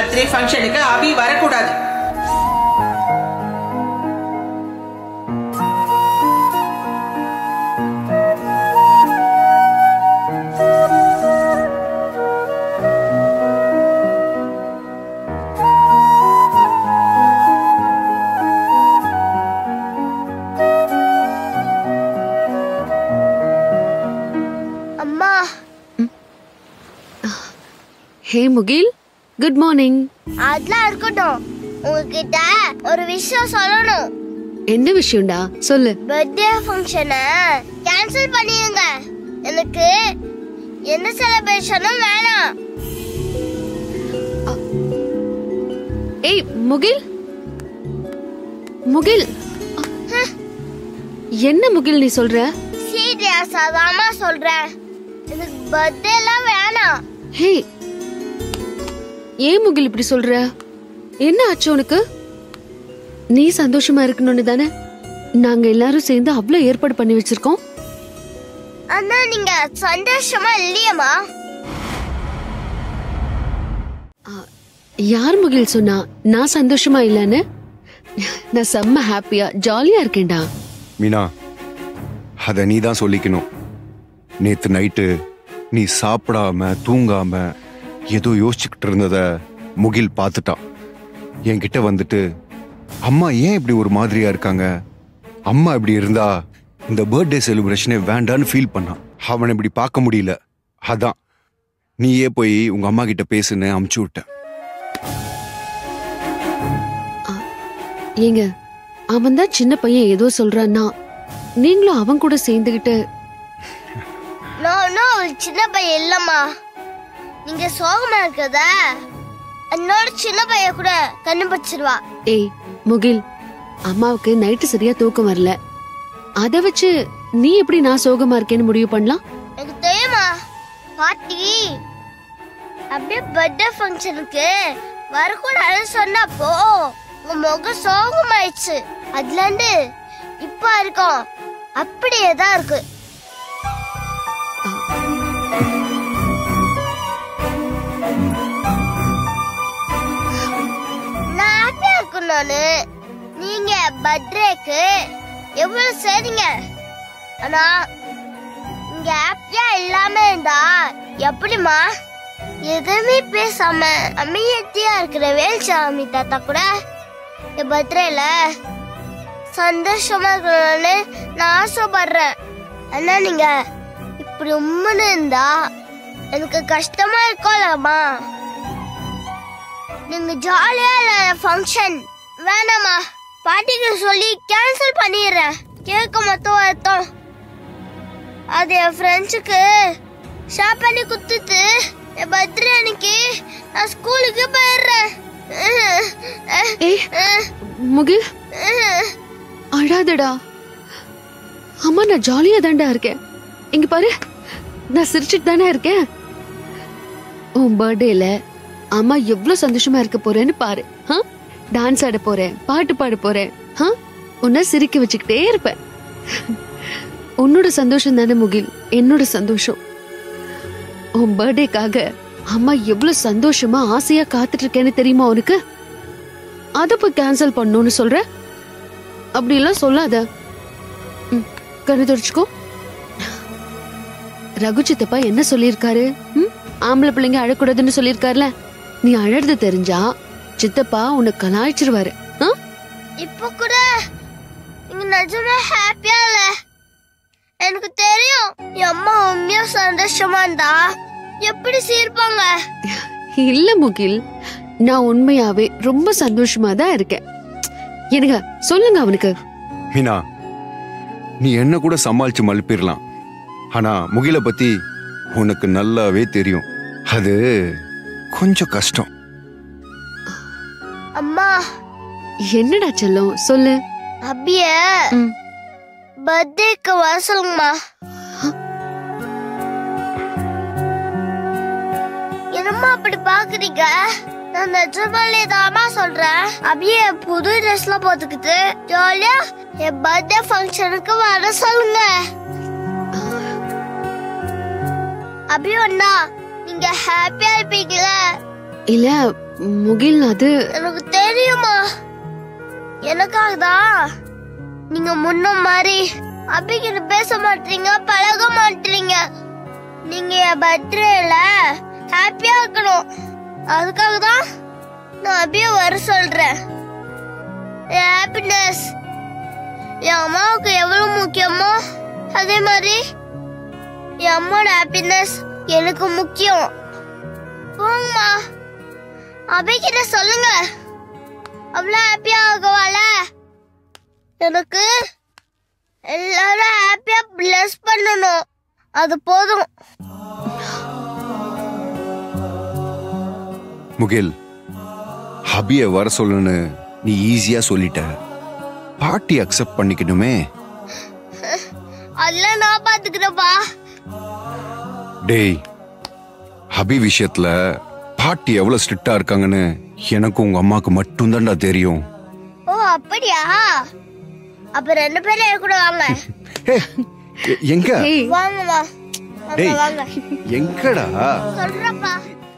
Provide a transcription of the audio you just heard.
Birthday ஃபங்க்ஷனுக்கு அபி வரக்கூடாது அம்மா ஹே முகில் குட் மார்னிங் அதெல்லாம் இருக்கட்டும் உங்ககிட்ட ஒரு விஷயம் சொல்லணும் என்ன விஷயம்டா சொல்லு பர்த்டே ஃபங்க்ஷனை கேன்சல் பண்ணிடுங்க எனக்கு எந்த செலிப்ரேஷனும் வேணாம் ஏய் முகில் முகில் என்ன முகில் நீ சொல்ற சீரியஸா தாமா சொல்றேன் எனக்கு பர்த்டே எல்லாம் வேணாம் ஹே ஏன் முகில் இப்படி சொல்ற என்ன ஆச்சு உனக்கு நீ சந்தோஷமா இருக்கணும்னு தானே நாங்க எல்லாரும் சேர்ந்து அவ்வளவு ஏற்பாடு பண்ணி வச்சிருக்கோம் ஆனா நீங்க சந்தோஷமா இல்லையம்மா யார் முகில் சொன்னா நான் சந்தோஷமா இல்லைன்னு நான் செம்ம ஹாப்பியா ஜாலியா இருக்கேன்டா மீனா அத நீ தான் சொல்லிக்கணும் நேத்து நைட்டு நீ சாப்பிடாம தூங்காம ஏதோ யோசிச்சுக்கிட்டு இருந்தத முகில் பார்த்துட்டான் என்கிட்ட வந்துட்டு அம்மா ஏன் இப்படி ஒரு மாதிரியா இருக்காங்க அம்மா இப்படி இருந்தா இந்த பர்த்டே செலிப்ரேஷனே வேண்டான்னு ஃபீல் பண்ணான் அவனை இப்படி பார்க்க முடியல அதான் நீயே போய் உங்க அம்மா கிட்ட பேசுன்னு அமுச்சு விட்ட ஏங்க அவன் தான் சின்ன பையன் ஏதோ சொல்றான்னா நீங்களும் அவன் கூட சேர்ந்துகிட்டு நோ நோ சின்ன பையன் இல்லம்மா நீங்க சோகமா இருக்கத என்னோட சின்ன பையன் கூட கண்டுபிடிச்சிருவா ஏய் முகில் அம்மாவுக்கு நைட்டு சரியா தூக்கம் வரல அத வச்சு நீ எப்படி நான் சோகமா இருக்கேன்னு முடிவு பண்ணலாம் எனக்கு தெரியுமா பாட்டி அப்படியே பர்த்டே ஃபங்க்ஷனுக்கு வரக்கூடாதுன்னு சொன்னப்போ உங்க முகம் சோகமாயிடுச்சு அதுல இருந்து இப்ப இருக்கும் அப்படியே தான் இருக்கு நான் ஹாப்பியா இருக்கணும்னு நீங்க பர்த்டேக்கு எவ்வளவு செய்றீங்க ஆனா இங்க ஹாப்பியா இல்லாம இருந்தா எப்படிமா எதுவுமே பேசாம அமைதியா இருக்கிற வேல்சாமி தாத்தா கூட என் பர்த்டேல சந்தோஷமா இருக்கணும்னு நான் ஆசைப்படுறேன் ஆனா நீங்க இப்படி உம்முன்னு இருந்தா எனக்கு கஷ்டமா இருக்கும்லம்மா நீங்க ஜாலியா ஃபங்க்ஷன் வேணாமா பாட்டிக்கு சொல்லி கேன்சல் பண்ணிடுறேன் கேட்க மொத்தம் வருத்தம் அது என் ஃப்ரெண்ட்ஸுக்கு ஷாப் பண்ணி குத்துட்டு என் பர்த்டே அன்னைக்கு நான் ஸ்கூலுக்கு போயிடுறேன் ஏய் முகில் அழாதடா அம்மா நான் ஜாலியா தான்டா இருக்கேன் இங்க பாரு நான் சிரிச்சிட்டு தானே இருக்கேன் உன் பர்த்டேல அம்மா எவ்வளவு சந்தோஷமா இருக்க போறேன்னு பாரு டான்ஸ் ஆட போறேன் பாட்டு பாட போறேன் ஆ? உன்னை சிரிக்க வச்சுக்கிட்டே இருப்பேன் உன்னோட சந்தோஷம் தானே முகில் என்னோட சந்தோஷம் உன் பர்த்டேக்காக அம்மா எவ்வளவு சந்தோஷமா ஆசையா காத்துட்டு இருக்கேன்னு தெரியுமா உனக்கு அத போய் கேன்சல் பண்ணணும்னு சொல்ற அப்படி எல்லாம் சொல்லாத ம், கண்ணு தொடச்சுக்கோ ரகு சித்தப்பா என்ன சொல்லியிருக்காரு ம்? ஆம்பளை பிள்ளைங்க அழக்கூடாதுன்னு சொல்லியிருக்காருல நீ அழறது தெரிஞ்சா சித்தப்பா உன்னை கலாய்ச்சிருவாரு ஆ? இப்ப கூட இங்க நிஜமா ஹாப்பியா இல்ல எனக்கு தெரியும் என் அம்மா உண்மையா சந்தோஷமா இருந்தா எப்படி சிரிப்பாங்க இல்ல முகில் நான் உண்மையாவே ரொம்ப சந்தோஷமா தான் இருக்கேன் எனக்கு சொல்லுங்க அவனுக்கு மீனா நீ என்ன கூட சமாளிச்சு மழுப்பிடலாம் ஆனா முகில பத்தி உனக்கு நல்லாவே தெரியும் அது கொஞ்சம் கஷ்டம் அம்மா என்னடா செல்லம் சொல்லு அபிய ம். பர்த்டேக்கு வர சொல்லுங்கம்மா என்னம்மா அப்படி பாக்குறீங்க நான் நிஜமாலே தாமா சொல்றேன் அபிய புது ட்ரெஸ்ல போட்டுக்கிட்டு ஜாலியா என் பர்த்டே ஃபங்க்ஷனுக்கு வர சொல்லுங்க அபி அண்ணா நீங்க ஹாப்பியா இருப்பீங்களா இல்ல முகில் அது எனக்கு தெரியுமா எனக்காக தான் நீங்க முன்ன மாதிரி அபிகிட்ட பேச மாட்டீங்க பழக மாட்டீங்க நீங்க என் பர்த்டேல ஹாப்பியா இருக்கணும் அதுக்காக தான் நான் அபிய வர சொல்றேன் என் ஹாப்பினஸ் என் அம்மாவுக்கு எவ்வளவு முக்கியமோ அதே மாதிரி என் அம்மாவோட ஹாப்பினஸ் எனக்கு முக்கியம் போங்கம்மா அபிகிட்ட சொல்லுங்க அவ்வளோ ஹாப்பியா ஆகுவாள எனக்கு எல்லாரும் ஹாப்பியா பிளஸ் பண்ணணும் அது போதும் முகில் ஹபிய வர சொல்லுன்னு நீ ஈஸியா சொல்லிட்ட பாட்டி அக்செப்ட் பண்ணிக்கணுமே அதெல்லாம் நான் பாத்துக்கிறேன்ப்பா டேய் ஹபி விஷயத்துல பாட்டி எவ்வளவு ஸ்ட்ரிக்டா இருக்காங்கன்னு எனக்கும் உங்க அம்மாக்கு மட்டும்தான்டா தெரியும் ஓ அப்படியா அப்ப ரெண்டு பேரும் என் கூட வாங்க ஏ, எ- எங்க ஏய் வாங்கம்மா வாங்க டேய் வாங்க எங்கடா சொல்றப்பா